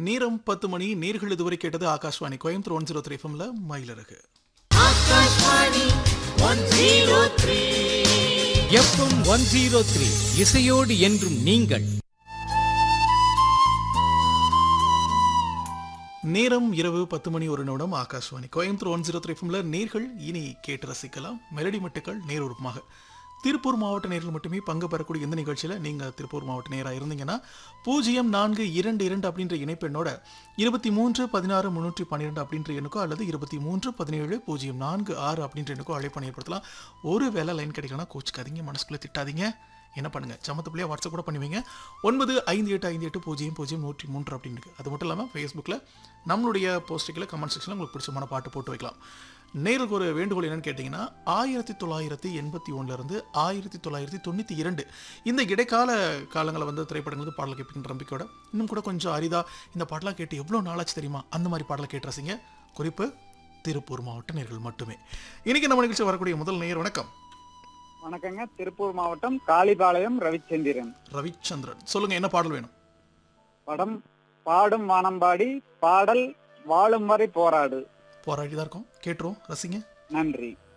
நேரம் பத்து மணி நேர்கள் இதுவரை கேட்டது Akashvani Coimbatore one zero three எஃப்எம்ல Mayilazhagu FM one zero three இசையோடு என்றும் நீங்கள் நேரம் இரவு பத்து மணி ஒரு நிமிடம் Akashvani Coimbatore one zero three எஃப்எம்ல நேர்கள் இனி கேட்டு ரசிக்கலாம் மெலடி மட்டுக்கள் நேரூபமாக திருப்பூர் மாவட்ட நேரில் மட்டுமே பங்கு பெறக்கூடிய இந்த நிகழ்ச்சியில் நீங்கள் திருப்பூர் மாவட்ட நேராக இருந்தீங்கன்னா பூஜ்ஜியம் நான்கு இரண்டு இரண்டு அப்படின்ற இணைப்பெண்ணோட இருபத்தி மூன்று பதினாறு முந்நூற்றி பன்னிரெண்டு அப்படின்ற எண்ணுக்கோ அல்லது இருபத்தி மூன்று பதினேழு பூஜ்ஜியம் நான்கு ஆறு அப்படின்ற எண்ணுக்கோ அழைப்பு ஏற்படுத்தலாம் ஒரு வேலை லைன் கிடைக்கலனா கோச்சிக்காதீங்க மனசுக்குள்ளே திட்டாதீங்க என்ன பண்ணுங்க சமத்து பிள்ளையா வாட்ஸ்அப் கூட பண்ணுவீங்க ஒன்பது ஐந்து எட்டு ஐந்து எட்டு பூஜ்ஜியம் பூஜ்ஜியம் நூற்றி மூன்று அப்படின்னு இருக்கு அது மட்டும் இல்லாமல் ஃபேஸ்புக்கில் நம்மளுடைய போஸ்ட்டுக்கில் கமெண்ட் செக்ஷனில் உங்களுக்கு பிடிச்சமான பாட்டு போட்டு வைக்கலாம் நேருக்கு ஒரு வேண்டுகோள் என்னன்னு கேட்டிங்கன்னா ஆயிரத்தி தொள்ளாயிரத்தி எண்பத்தி ஒன்றுலேருந்து ஆயிரத்தி தொள்ளாயிரத்தி தொண்ணூற்றி இரண்டு இந்த இடைக்கால காலங்களில் வந்து திரைப்படங்கள் வந்து பாடல் கேட்பீங்க நம்பிக்கையோட இன்னும் கூட கொஞ்சம் அரிதா இந்த பாட்டெலாம் கேட்டு எவ்வளோ நாளாச்சு தெரியுமா அந்த மாதிரி பாடலை கேட்டு ரசிங்க குறிப்பு திருப்பூர் மாவட்ட நேர்கள் மட்டுமே இன்னைக்கு நம்ம நிகழ்ச்சி வரக்கூடிய முதல் நேயர் வணக்கம் வணக்கங்க திருப்பூர் மாவட்டம் காளிபாளையம் ரவிச்சந்திரன் ரவிச்சந்திரன் சொல்லுங்க என்ன பாடல் வேணும் படம் பாடும் வானம்பாடி பாடல் வாழும் வரை போராடு போராடி தான் இருக்கோம் கேட்டுருவோம் ரசிங்க நன்றி